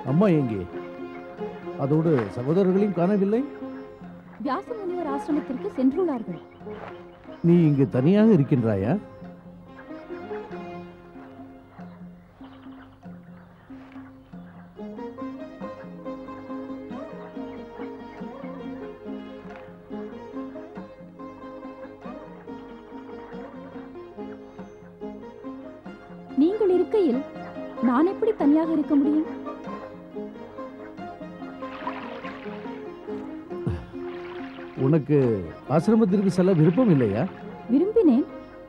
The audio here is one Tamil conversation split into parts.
அம்மா எங்கே அதோடு சகோதரர்களையும் காணவில்லை வியாச முனிவர் ஆசிரமத்திற்கு சென்றுள்ளார்கள் நீ இங்கு தனியாக இருக்கின்றாயா நீங்கள் இருக்கையில் நான் எப்படி தனியாக இருக்க முடியும் உனக்கு ஆசிரமத்திற்கு செல்ல விருப்பம் இல்லையா விரும்பினேன்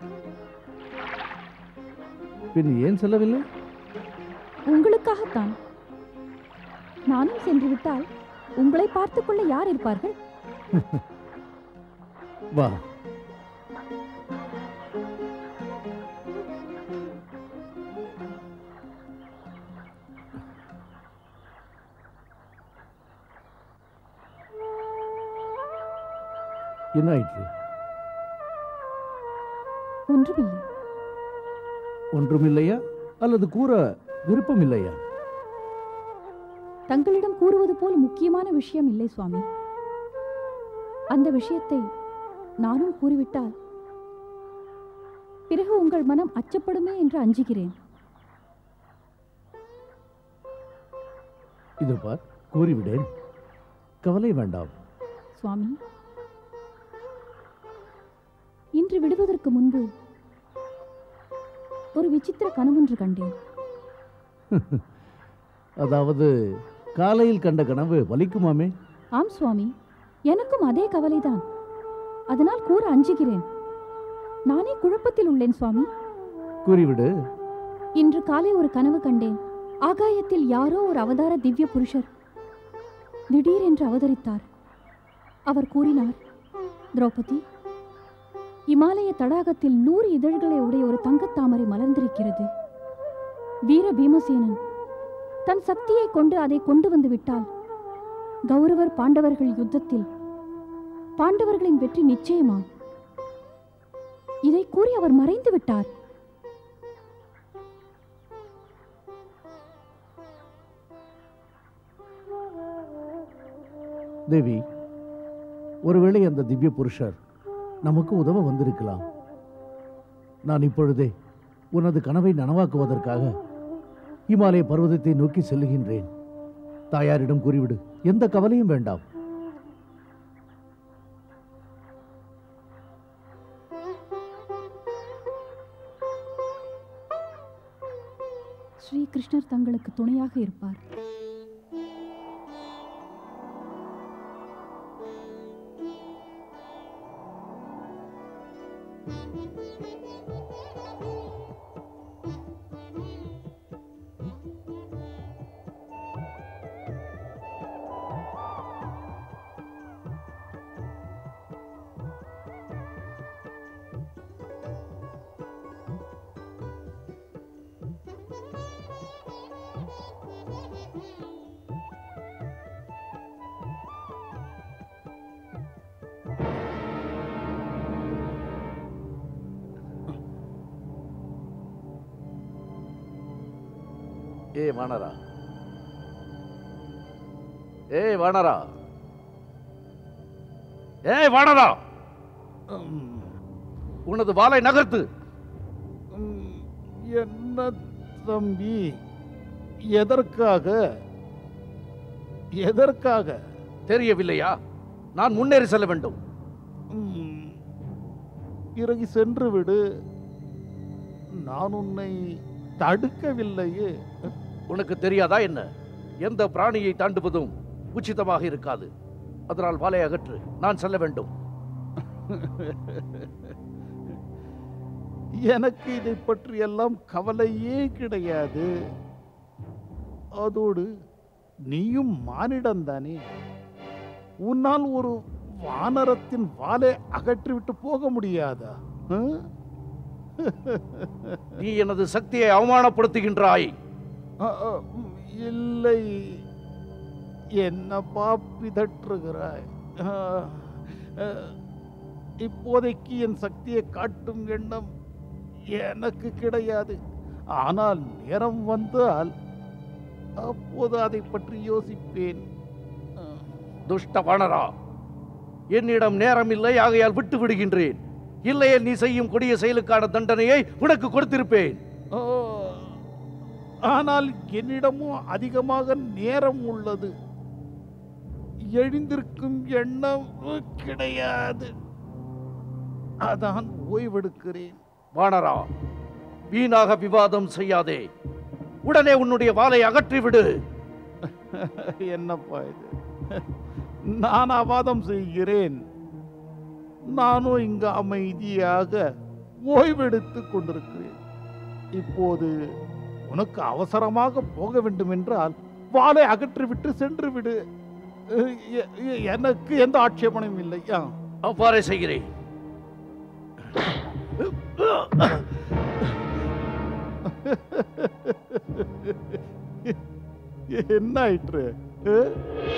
பின் ஏன் செல்லவில்லை உங்களுக்காகத்தான் நானும் சென்று விட்டால் உங்களை பார்த்துக் கொள்ள யார் இருப்பார்கள் வா என்ன ஆயிற்று ஒன்றுமில்லை ஒன்றுமில்லையா அல்லது கூற விருப்பம் இல்லையா தங்களிடம் கூறுவது போல் முக்கியமான விஷயம் இல்லை சுவாமி அந்த விஷயத்தை நானும் கூறிவிட்டால் பிறகு உங்கள் மனம் அச்சப்படுமே என்று அஞ்சுகிறேன் இது பார் கூறிவிடேன் கவலை வேண்டாம் சுவாமி இன்று விடுவதற்கு முன்பு ஒரு விசித்திர கனவொன்று கண்டேன் அதாவது காலையில் கண்ட கனவு வலிக்குமாமே ஆம் சுவாமி எனக்கும் அதே கவலைதான் அதனால் கூற அஞ்சுகிறேன் நானே குழப்பத்தில் உள்ளேன் சுவாமி கூறிவிடு இன்று காலை ஒரு கனவு கண்டேன் ஆகாயத்தில் யாரோ ஒரு அவதார திவ்ய புருஷர் திடீரென்று அவதரித்தார் அவர் கூறினார் திரௌபதி இமாலய தடாகத்தில் நூறு இதழ்களை உடைய ஒரு தங்கத்தாமரை மலர்ந்திருக்கிறது வீர பீமசேனன் தன் சக்தியை கொண்டு அதை கொண்டு வந்து விட்டால் கௌரவர் பாண்டவர்கள் யுத்தத்தில் பாண்டவர்களின் வெற்றி நிச்சயமாம் இதை கூறி அவர் மறைந்து விட்டார் தேவி ஒருவேளை அந்த திவ்ய புருஷர் நமக்கு உதவ வந்திருக்கலாம் நான் இப்பொழுதே உனது கனவை நனவாக்குவதற்காக இமாலய பர்வதத்தை நோக்கி செல்லுகின்றேன் தாயாரிடம் கூறிவிடு எந்த கவலையும் வேண்டாம் ஸ்ரீ கிருஷ்ணர் தங்களுக்கு துணையாக இருப்பார் ஏ வானரா ஏ வானரா ஏய் வானரா உனது வாளை நகர்த்து என்ன தம்பி எதற்காக எதற்காக தெரியவில்லையா நான் முன்னேறி செல்ல வேண்டும் ம், இறங்கி சென்று விடு நான் உன்னை தடுக்கவில்லையே உனக்கு தெரியாதா என்ன எந்த பிராணியை தாண்டுவதும் உச்சிதமாக இருக்காது அதனால் வாளை அகற்று நான் செல்ல வேண்டும் எனக்கு இதை பற்றி எல்லாம் கவலையே கிடையாது அதோடு நீயும் மானிடம்தானே உன்னால் ஒரு வானரத்தின் வாலை அகற்றிவிட்டு போக முடியாதா ஆ? நீ எனது சக்தியை அவமானப்படுத்துகின்றாய் அ, அ, ம், இல்லை என்னப்பா பிதற்றுகிறாய் ஆ, அ, இப்போதைக்கு என் சக்தியை காட்டும் எண்ணம் எனக்கு கிடையாது ஆனால் நேரம் வந்தால் அப்போது அதை பற்றி யோசிப்பேன் துஷ்ட வானரா என்னிடம் நேரம் இல்லை ஆகையால் விட்டு விடுகின்றேன் இல்லையே நீ செய்யும் கொடிய செயலுக்கான தண்டனையை உனக்கு கொடுத்திருப்பேன் ஆ, ஆனால் என்னிடமும் அதிகமாக நேரம் உள்ளது எழுந்திருக்கும் எண்ணம் கிடையாது அதான் ஓய்வெடுக்கிறேன் வானரா வீணாக விவாதம் செய்யாதே உடனே உன்னுடைய வாளை அகற்றிவிடு என்னப்பா இது நான் அவாதம் செய்கிறேன் நானும் இங்கு அமைதியாக ஓய்வெடுத்துக் கொண்டிருக்கிறேன் இப்போது உனக்கு அவசரமாக போக வேண்டும் என்றால் வாளை அகற்றிவிட்டு சென்று விடு எ- எ- எனக்கு எந்த ஆட்சேபனையும் இல்லை ஆ. அவ்வாறே செய்கிறேன் என்ன ஆயிற்று அஹ்?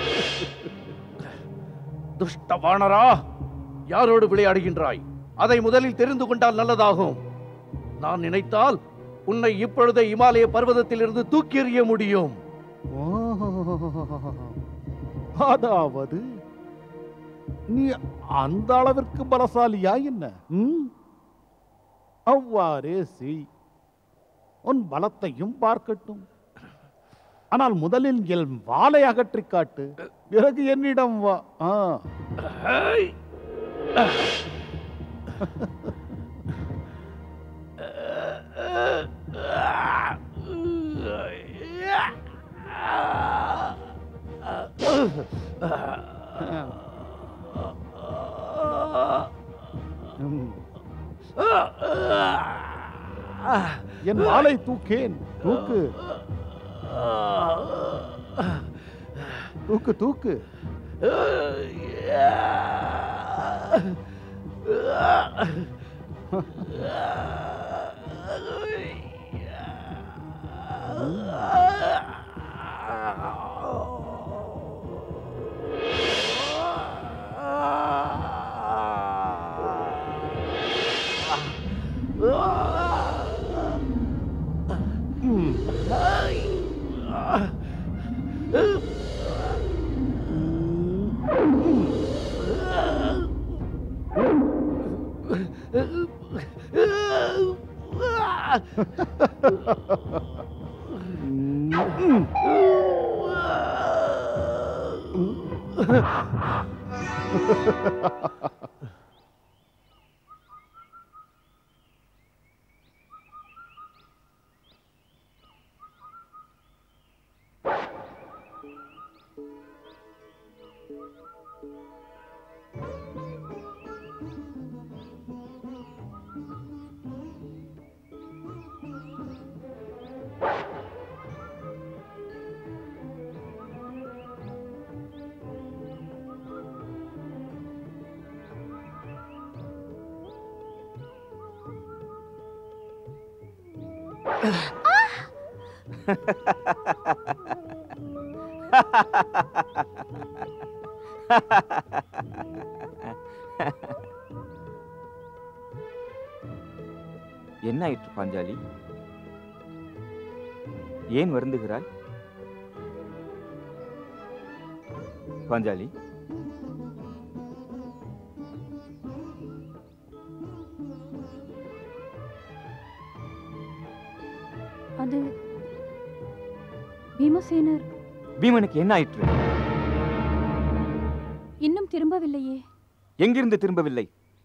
துஷ்ட வானரா யாரோடு விளையாடுகின்றாய் அதை முதலில் தெரிந்து கொண்டால் நல்லதாகும் நான் நினைத்தால் உன்னை இப்பொழுதே இமாலய பர்வதத்திலிருந்து தூக்கி எறிய முடியும் அதாவது நீ அந்த அளவிற்கு பலசாலியா என்ன ம்? அவ்வாறே செய் உன் பலத்தையும் பார்க்கட்டும் ஆனால் முதலில் என் வாளை அகற்றி காட்டு பிறகு என்னிடம் வா ஆ. ஹேய்! ம். என் வாளை தூக்கேன் தூக்கு தூக்கு தூக்கு ம். என்ன ஆயிற்று பாஞ்சாலி ஏன் வருந்துகிறாய் பாஞ்சாலி அது பீமசேனர் பீமனுக்கு என்ன ஆயிற்று இன்னும் திரும்பவில்லையே எங்கிருந்து திரும்பவில்லை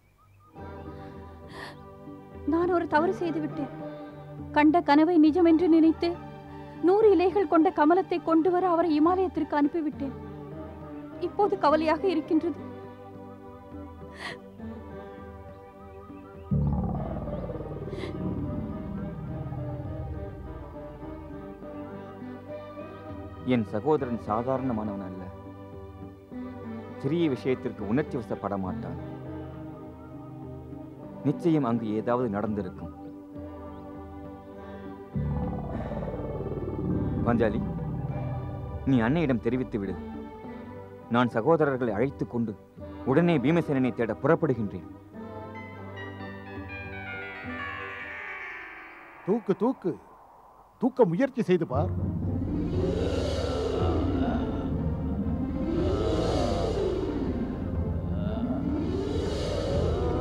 நான் ஒரு தவறு செய்துவிட்டேன் கண்ட கனவை நிஜம் என்று நினைத்து நூறு இலைகள் கொண்ட கமலத்தை கொண்டு வர அவரை இமாலயத்திற்கு அனுப்பிவிட்டேன் இப்போது கவலையாக இருக்கின்றது என் சகோதரன் சாதாரணமானவன் அல்ல சிறிய விஷயத்திற்கு உணர்ச்சி வசப்பட மாட்டான் நிச்சயம் அங்கு ஏதாவது நடந்திருக்கும் பாஞ்சாலி நீ அன்னையிடம் தெரிவித்து விடு நான் சகோதரர்களை அழைத்துக் கொண்டு உடனே பீமசேனனை தேட புறப்படுகின்றேன் தூக்கு தூக்கு தூக்க முயற்சி செய்து பார்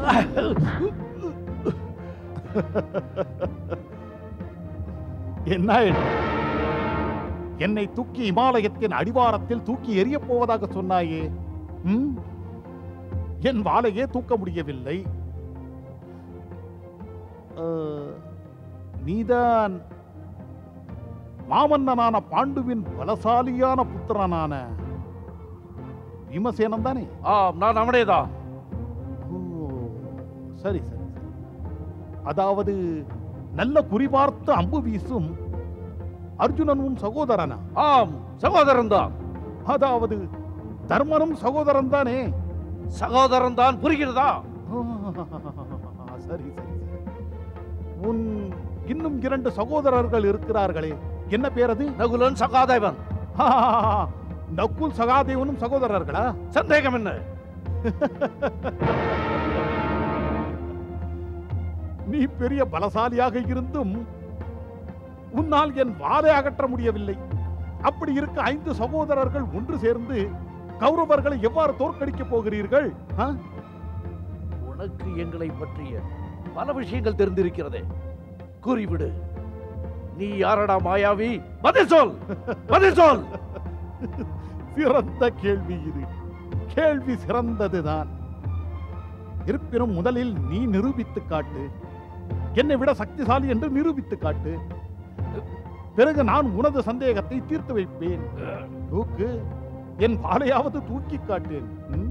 என்ன இது? என்னை தூக்கி இமாலயத்தின் அடிவாரத்தில் தூக்கி எறியப் போவதாக சொன்னாயே ம்? என் வாளையே தூக்க முடியவில்லை அஹ், நீதான் மாமன்னனான பாண்டுவின் பலசாலியான புத்திரனான பீமசேனன் தானே ஆம் நான் அவனேதான் ஓ, சரி சரி சரி. அதாவது நல்ல குறிபார்த்து அம்பு வீசும் அர்ஜுனனும் சகோதரனா ஆம் சகோதரன் தான் அதாவது தர்மனும் சகோதரன் தானே சகோதரன் தான் புரிகிறதா சரி சரி சரி உன் இன்னும் இரண்டு சகோதரர்கள் இருக்கிறார்களே என்ன பேர் அது நகுலன் சகாதேவன் நக்குல் சகாதேவனும் சகோதரர்களா சந்தேகம் என்ன நீ பெரிய பலசாலியாக இருந்தும் உன்னால் என் வாளை அகற்ற முடியவில்லை அப்படி இருக்க ஐந்து சகோதரர்கள் ஒன்று சேர்ந்து கௌரவர்களை எவ்வாறு தோற்கடிக்கப் போகிறீர்கள் ஆ? உனக்கு எங்களை பற்றிய பல விஷயங்கள் தெரிந்திருக்கிறதே கூறிவிடு நீ யாரடா மாயாவி பதில் சொல் பதில் சொல் சிறந்த கேள்வி இது கேள்வி சிறந்ததுதான் இருப்பினும் முதலில் நீ நிரூபித்து காட்டு என்னை விட சக்திசாலி என்று நிரூபித்து காட்டு பிறகு நான் உனது சந்தேகத்தை தீர்த்து வைப்பேன் தூக்கு என் பாலையாவது தூக்கி காட்டேன் ம்?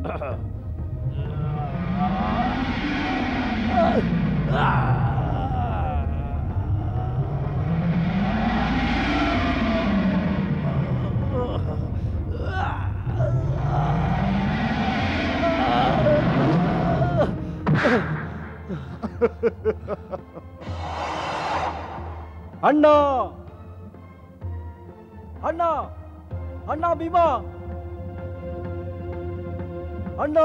அண்ணா அண்ணா அண்ணா பீமா அண்ணா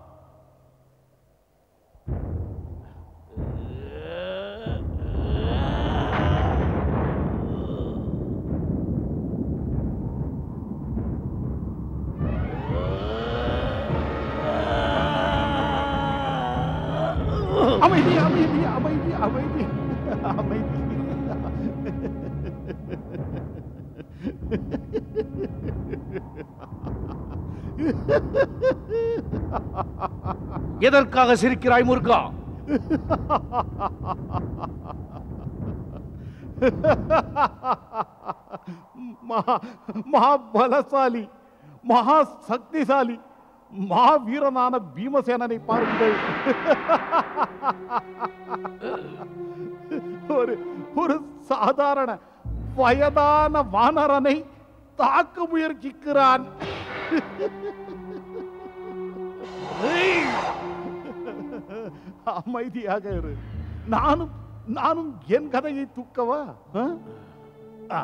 அமைதி அமைதி அமைதி அமைதி அமைதி எதற்காக சிரிக்கிறாய் முருகா மகா மகா பலசாலி மகா சக்திசாலி மாவீரனான பீமசேனனை பாருங்கள் ஒரு ஒரு சாதாரண வயதான வானரனை தாக்க முயற்சிக்கிறான் அமைதியாக இரு நானும் நானும் என் கதையை தூக்கவா ஆ? ஆ.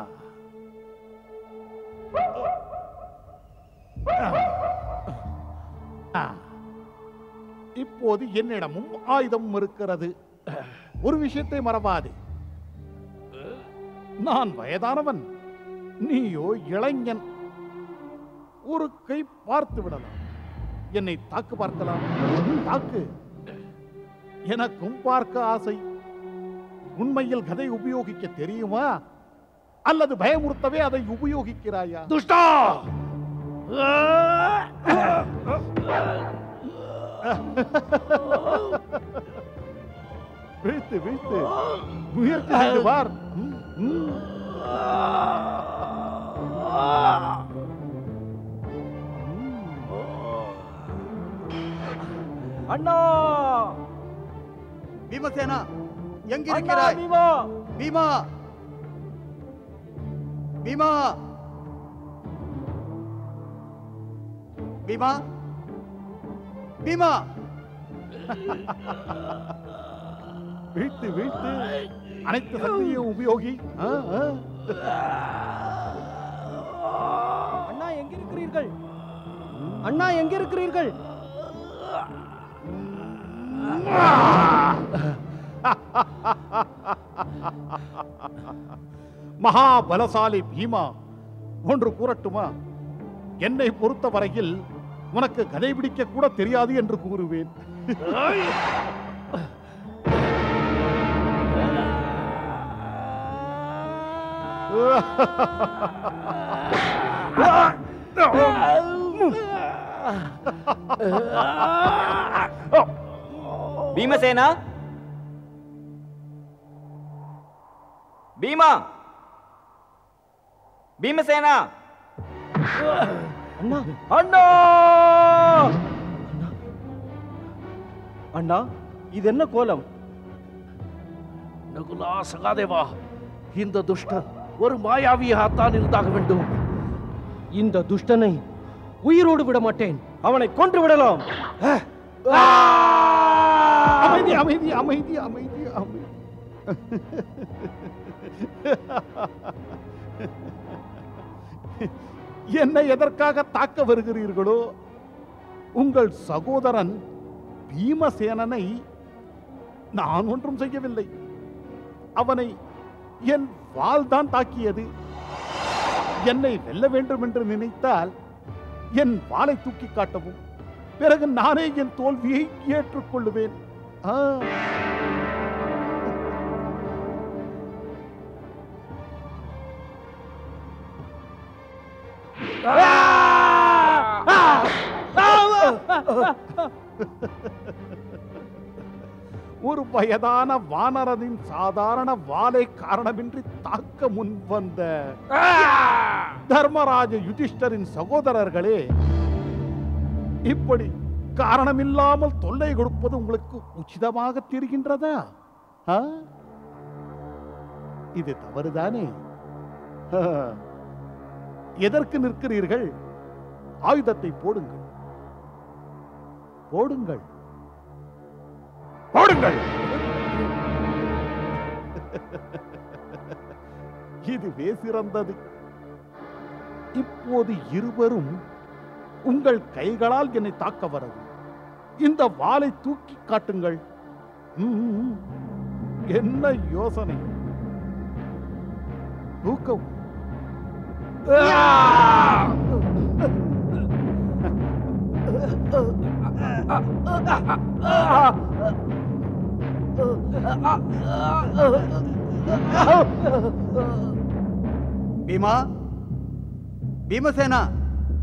ஆ. இப்போது என்னிடமும் ஆயுதம் இருக்கிறது ஒரு விஷயத்தை மறவாதே நான் வயதானவன் நீயோ இளைஞன் ஒரு கை பார்த்து விடலாம் என்னை தாக்கு பார்க்கலாம் தாக்கு எனக்கும் பார்க்க ஆசை உண்மையில் கதை உபயோகிக்க தெரியுமா அல்லது பயமுறுத்தவே அதை உபயோகிக்கிறாயா துஷ்டா வீழ்த்து வீழ்த்து முயற்சி செய்து பார் ம், ம். அண்ணா பீமசேனா எங்க அண்ணா இருக்கிறாய் பீமா பீமா பீமா பீமா பீமா வீழ்த்து வீழ்த்து அனைத்து சக்தியையும் உபயோகி ஆ, ஆ. அண்ணா எங்க இருக்கிறீர்கள் அண்ணா எங்க இருக்கிறீர்கள் மகா பலசாலி பீமா ஒன்று கூறட்டுமா என்னை பொறுத்த வரையில் உனக்கு கதை பிடிக்க கூட தெரியாது என்று கூறுவேன் பீமசேனா பீமா பீமசேனா அண்ணா அண்ணா அண்ணா இது என்ன கோலம் நகுலா சகாதேவா இந்த துஷ்டன் ஒரு மாயாவியாகத்தான் இருந்தாக வேண்டும் இந்த துஷ்டனை உயிரோடு விட மாட்டேன் அவனை கொன்று விடலாம் அமைதி அமைதி அமைதி அமைதி அமைதி என்னை எதற்காக தாக்க வருகிறீர்களோ உங்கள் சகோதரன் பீமசேனனை நான் ஒன்றும் செய்யவில்லை அவனை என் வாள் தான் தாக்கியது என்னை வெல்ல வேண்டும் என்று நினைத்தால் என் வாளை தூக்கி காட்டவும் பிறகு நானே என் தோல்வியை ஏற்றுக்கொள்ளுவேன் ஆ. ஒரு வயதான வானரனின் சாதாரண வாளை காரணமின்றி தாக்க முன் வந்த தர்மராஜ யுதிஷ்டரின் சகோதரர்களே இப்படி காரணமில்லாமல் தொல்லை கொடுப்பது உங்களுக்கு உச்சிதமாக தெரிகின்றதா ஆ? இது தவறுதானே ஆ. எதற்கு நிற்கிறீர்கள் ஆயுதத்தை போடுங்கள் போடுங்கள் போடுங்கள் இதுவே சிறந்தது இப்போது இருவரும் உங்கள் கைகளால் என்னை தாக்க வரது இந்த வாளை தூக்கி காட்டுங்கள் ம்ம். என்ன யோசனை தூக்கவும் பீமா பீமசேனா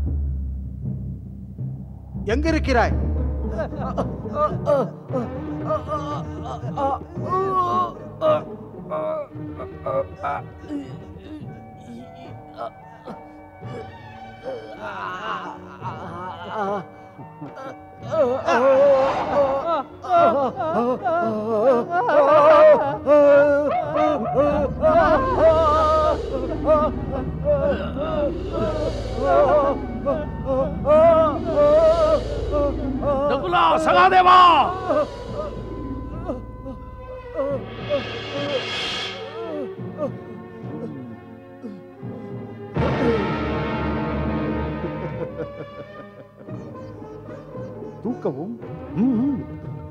எங்க இருக்கிறாய் நகுலா சகாதேவா தூக்கவும் ம்ம்.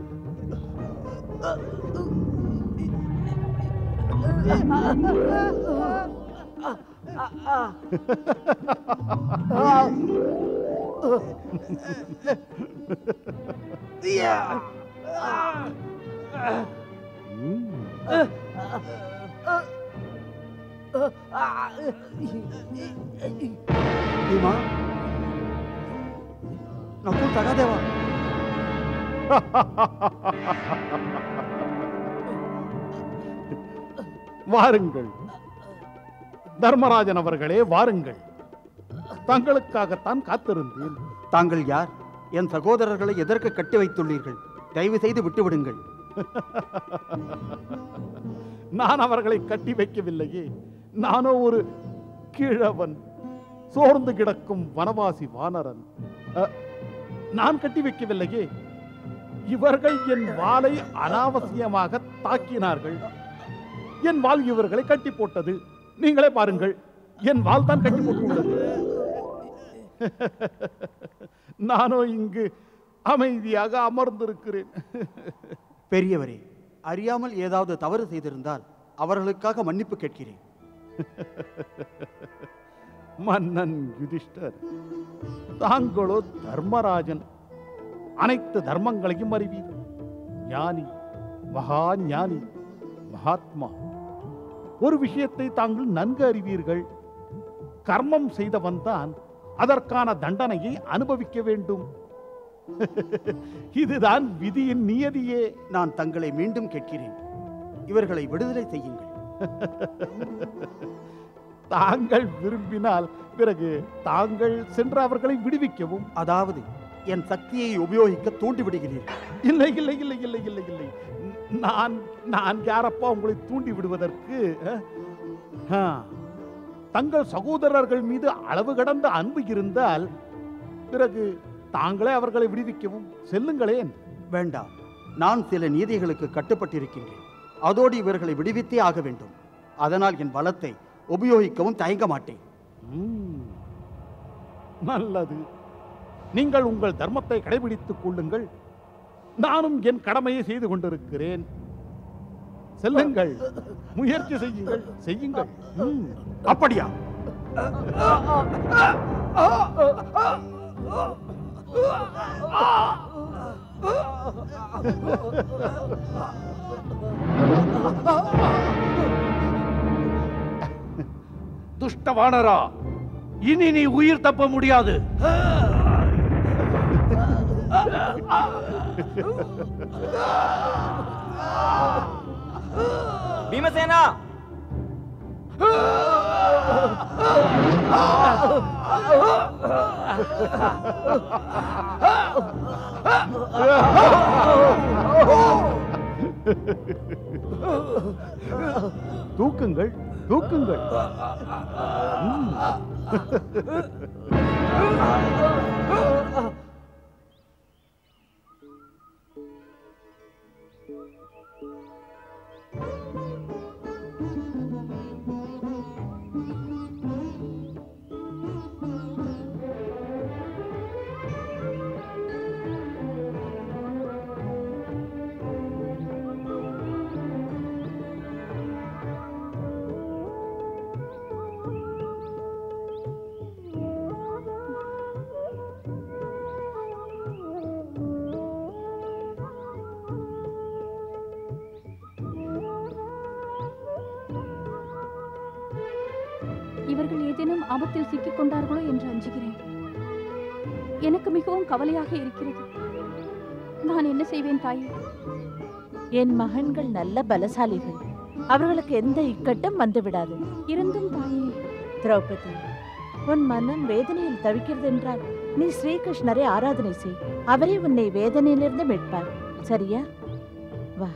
பீமா நகுல் சகாதேவா வாருங்கள் தர்மராஜன் அவர்களே வாருங்கள் தங்களுக்காகத்தான் காத்திருந்தேன் தாங்கள் யார் என் சகோதரர்களை எதற்கு கட்டி வைத்துள்ளீர்கள் தயவு செய்து விட்டுவிடுங்கள் நான் அவர்களை கட்டி வைக்கவில்லையே நானோ ஒரு கிழவன் சோர்ந்து கிடக்கும் வனவாசி வானரன் அ, நான் கட்டி வைக்கவில்லையே இவர்கள் என் வாளை அனாவசியமாக தாக்கினார்கள் என் வாள் இவர்களை கட்டி போட்டது நீங்களே பாருங்கள் என் வாள் தான் கட்டி போட்டுள்ளது நானோ இங்கு அமைதியாக அமர்ந்திருக்கிறேன் பெரியவரே அறியாமல் ஏதாவது தவறு செய்திருந்தால் அவர்களுக்காக மன்னிப்பு கேட்கிறேன் மன்னன் யுதிஷ்டர் தாங்களோ தர்மராஜன் அனைத்து தர்மங்களையும் அறிவீர் ஞானி மகா ஞானி மகாத்மா ஒரு விஷயத்தை தாங்கள் நன்கு அறிவீர்கள் கர்மம் செய்தவன் தான் அதற்கான தண்டனையை அனுபவிக்க வேண்டும் இதுதான் விதியின் நியதியே நான் தங்களை மீண்டும் கேட்கிறேன் இவர்களை விடுதலை செய்யுங்கள் தாங்கள் விரும்பினால் பிறகு தாங்கள் சென்று அவர்களை விடுவிக்கவும் அதாவது என் சக்தியை உபயோகிக்க தூண்டிவிடுகிறீர்கள் இல்லை இல்லை இல்லை இல்லை இல்லை இல்லை நான் நான் யாரப்பா உங்களை தூண்டி விடுவதற்கு அஹ்? ஆ, தங்கள் சகோதரர்கள் மீது அளவு கடந்த அன்பு இருந்தால் பிறகு தாங்களே அவர்களை விடுவிக்கவும் செல்லுங்களேன் வேண்டாம் நான் சில நீதிகளுக்கு கட்டுப்பட்டிருக்கின்றேன் அதோடு இவர்களை விடுவித்தே ஆக வேண்டும் அதனால் என் பலத்தை உபயோகிக்கவும் தயங்க மாட்டேன் ம், நல்லது நீங்கள் உங்கள் தர்மத்தை கடைபிடித்துக் கொள்ளுங்கள் நானும் என் கடமையை செய்து கொண்டிருக்கிறேன் செல்லுங்கள் முயற்சி செய்யுங்கள் செய்யுங்கள் ம். அப்படியா துஷ்ட வானரா இனி நீ உயிர் தப்ப முடியாது பீமசேனா தூக்குங்கள் தூக்குங்கள் ம். இவர்கள் ஏதேனும் ஆபத்தில் சிக்கிக் கொண்டார்களோ என்று அஞ்சுகிறேன் எனக்கு மிகவும் கவலையாக இருக்கிறது நான் என்ன செய்வேன் தாயே என் மகன்கள் நல்ல பலசாலிகள் அவர்களுக்கு எந்த இக்கட்டும் வந்து விடாது இருந்தும் தாயே திரௌபதி உன் மனம் வேதனையில் தவிக்கிறது என்றால் நீ ஸ்ரீகிருஷ்ணரை ஆராதனை செய் அவரே உன்னை வேதனையிலிருந்து மீட்பார் சரியா வா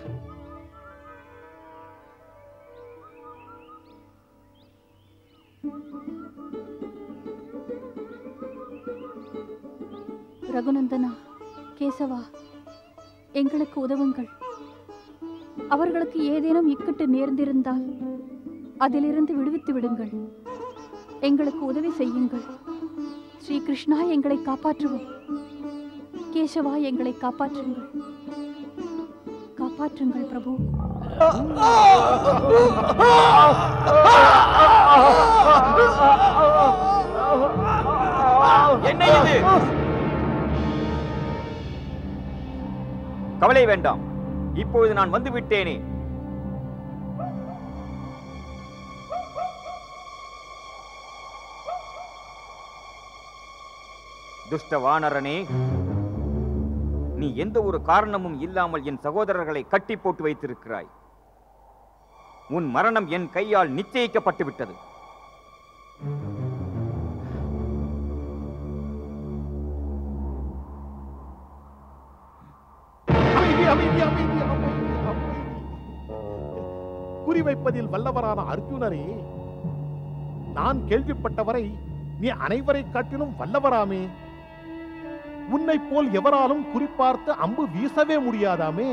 ரகுநந்தனா கேசவா எங்களுக்கு உதவுங்கள் அவர்களுக்கு ஏதேனும் இக்கட்டு நேர்ந்திருந்தால் அதிலிருந்து விடுவித்து விடுங்கள் எங்களுக்கு உதவி செய்யுங்கள் ஸ்ரீ கிருஷ்ணா எங்களை காப்பாற்றுவோம் கேசவா எங்களை காப்பாற்றுங்கள் காப்பாற்றுங்கள் பிரபு என்ன இது கவலை வேண்டாம் இப்பொழுது நான் வந்து விட்டேனே துஷ்ட வானரனே நீ எந்த ஒரு காரணமும் இல்லாமல் என் சகோதரர்களை கட்டி போட்டு வைத்திருக்கிறாய் உன் மரணம் என் கையால் நிச்சயிக்கப்பட்டு விட்டது அமைதி அமைதி அமைதி அமைதி அமைதி குறிவைப்பதில் வல்லவரான அர்ஜுனரே நான் கேள்விப்பட்டவரை நீ அனைவரை காட்டிலும் வல்லவராமே உன்னை போல் எவராலும் குறிப்பார்த்து அம்பு வீசவே முடியாதாமே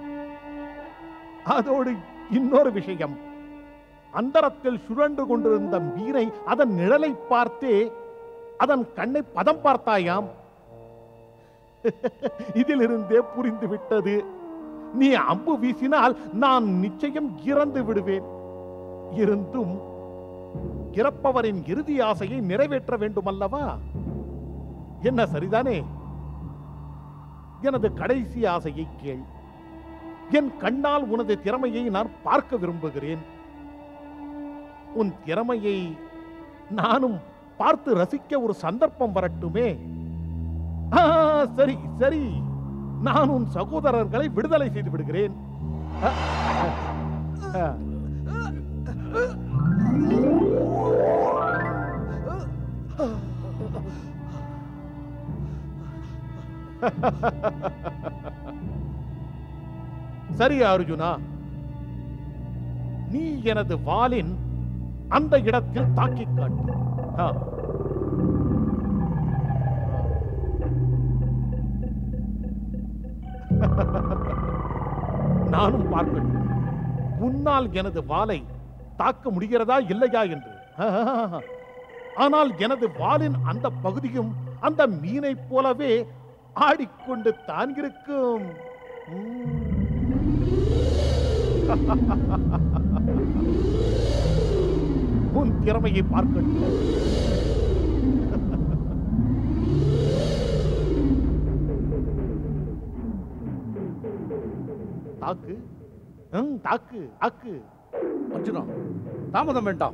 அதோடு இன்னொரு விஷயம் அந்தரத்தில் சுழன்று கொண்டிருந்த மீனை அதன் நிழலை பார்த்தே அதன் கண்ணை பதம் பார்த்தாயாம் இதிலிருந்தே புரிந்து விட்டது நீ அம்பு வீசினால் நான் நிச்சயம் இறந்து விடுவேன் இருந்தும் இறப்பவரின் இறுதி ஆசையை நிறைவேற்ற வேண்டும் அல்லவா என்ன சரிதானே எனது கடைசி ஆசையை கேள் என் கண்ணால் உனது திறமையை நான் பார்க்க விரும்புகிறேன் உன் திறமையை நானும் பார்த்து ரசிக்க ஒரு சந்தர்ப்பம் வரட்டுமே ஆ, சரி சரி நான் உன் சகோதரர்களை விடுதலை செய்து விடுகிறேன் அ, அ, அ. சரி அர்ஜுனா நீ எனது வாளின் அந்த இடத்தில் தாக்கிக் காட்டு ஆ. நானும் பார்க்கட்டும் உன்னால் எனது வாளை தாக்க முடிகிறதா இல்லையா என்று ஆனால் எனது வாளின் அந்த பகுதியும் அந்த மீனைப் போலவே ஆடிக்கொண்டு தான் இருக்கும் உம். உன் திறமையை பார்க்கட்டும் தாக்கு ம், தாக்கு தாக்கு அர்ஜுனா தாமதம் வேண்டாம்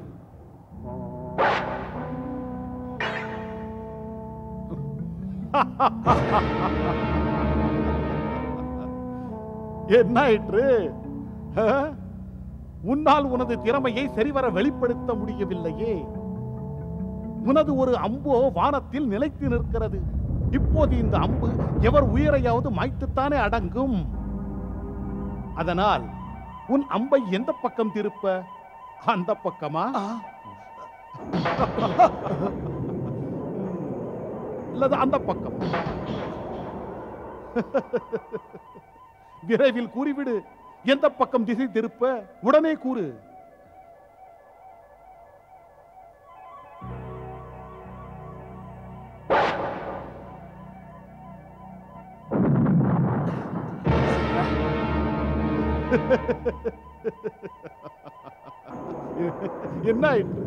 என்ன ஆயிற்று ஆ? உன்னால் உனது திறமையை சரிவர வெளிப்படுத்த முடியவில்லையே உனது ஒரு அம்போ வானத்தில் நிலைத்து நிற்கிறது இப்போது இந்த அம்பு எவர் உயிரையாவது மாய்த்துத்தானே அடங்கும் அதனால் உன் அம்பை எந்த பக்கம் திருப்ப அந்த பக்கமா அல்லது அந்த பக்கம் விரைவில் கூறிவிடு எந்த பக்கம் திசை திருப்ப உடனே கூறு என்ன ஆயிற்று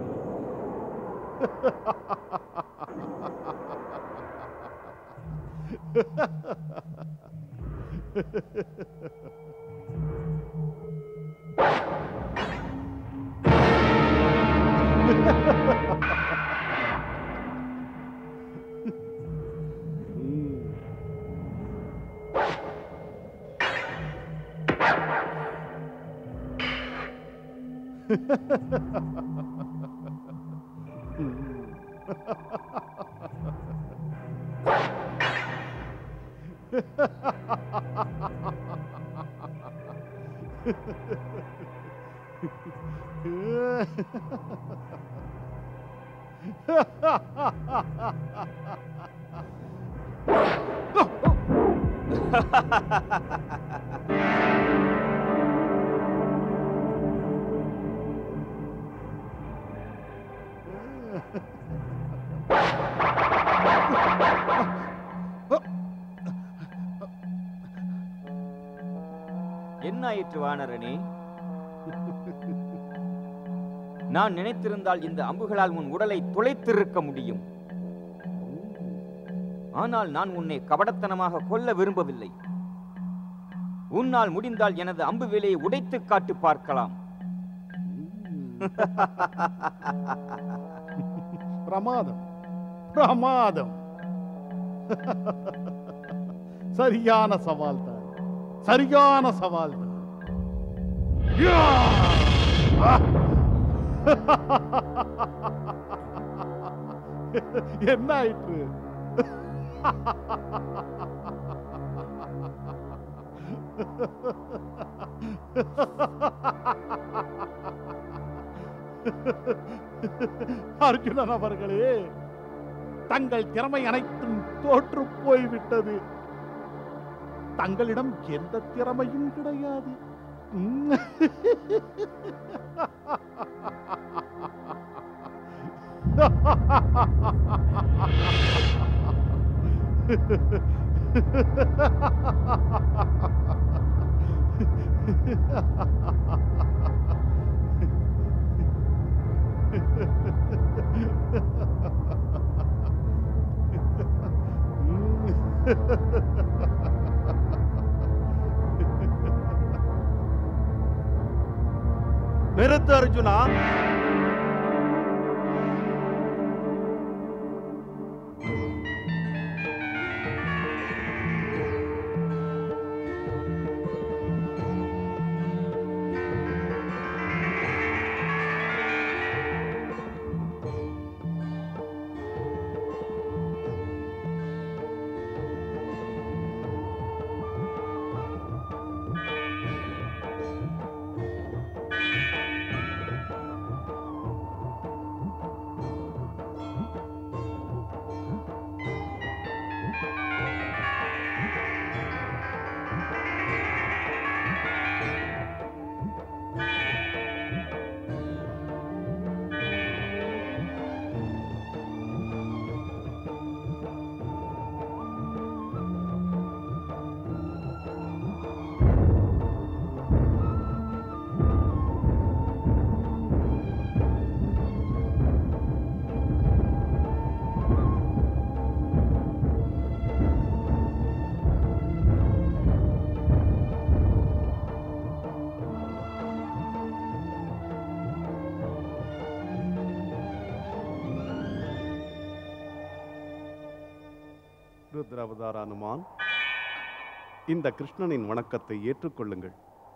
என்ன ஆயிற்று வானரனே நான் நினைத்திருந்தால் இந்த அம்புகளால் உன் உடலை துளைத்திருக்க முடியும் ஆனால் நான் உன்னை கபடத்தனமாக கொல்ல விரும்பவில்லை உன்னால் முடிந்தால் எனது அம்பு வேலையை உடைத்து காட்டு பார்க்கலாம் பிரமாதம் பிரமாதம் சரியான சவால் தான் சரியான சவால் தான் யா! ஆ! என்ன ஆயிற்று அர்ஜுனன் அவர்களே தங்கள் திறமை அனைத்தும் தோற்று போய்விட்டது தங்களிடம் எந்த திறமையும் கிடையாது உம். உம். நிறுத்து அர்ஜுனா ருத்ராவதார அனுமான் இந்த கிருஷ்ணனின் வணக்கத்தை ஏற்றுக்கொள்ளுங்கள்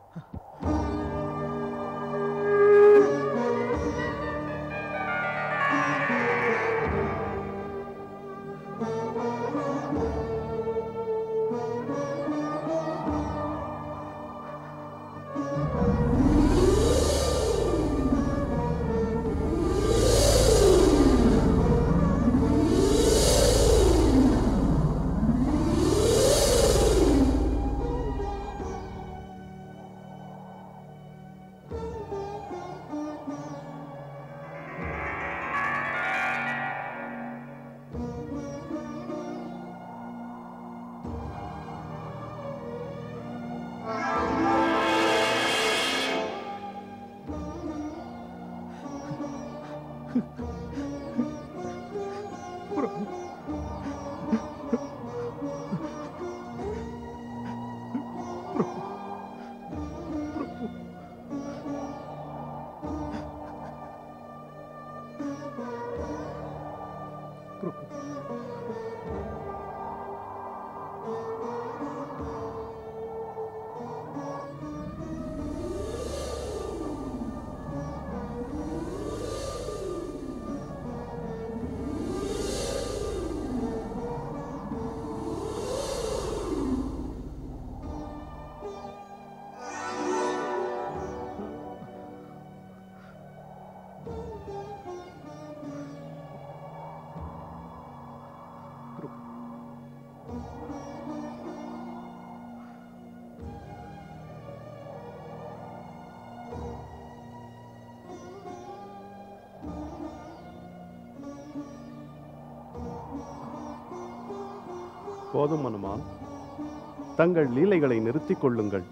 போதும் அனுமான் தங்கள் லீலைகளை நிறுத்திக் கொள்ளுங்கள்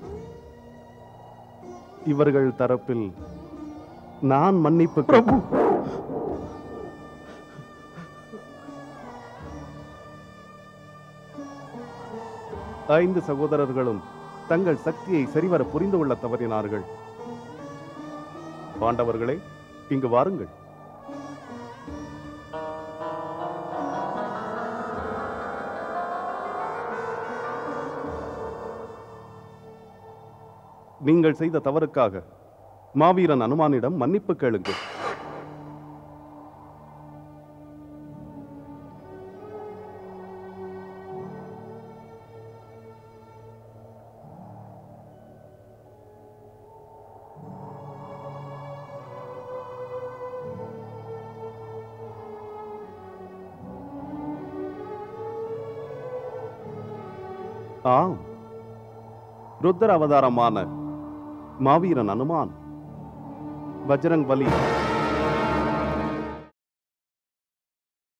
இவர்கள் தரப்பில் நான் மன்னிப்பு பிரபு ஐந்து சகோதரர்களும் தங்கள் சக்தியை சரிவர புரிந்து கொள்ள தவறினார்கள் பாண்டவர்களே இங்கு வாருங்கள் நீங்கள் செய்த தவறுக்காக மாவீரன் அனுமானிடம் மன்னிப்பு கேளுங்கள் ஆம் ருத்ர அவதாரமான மாவீரன் அனுமான் பஜ்ரங் பலி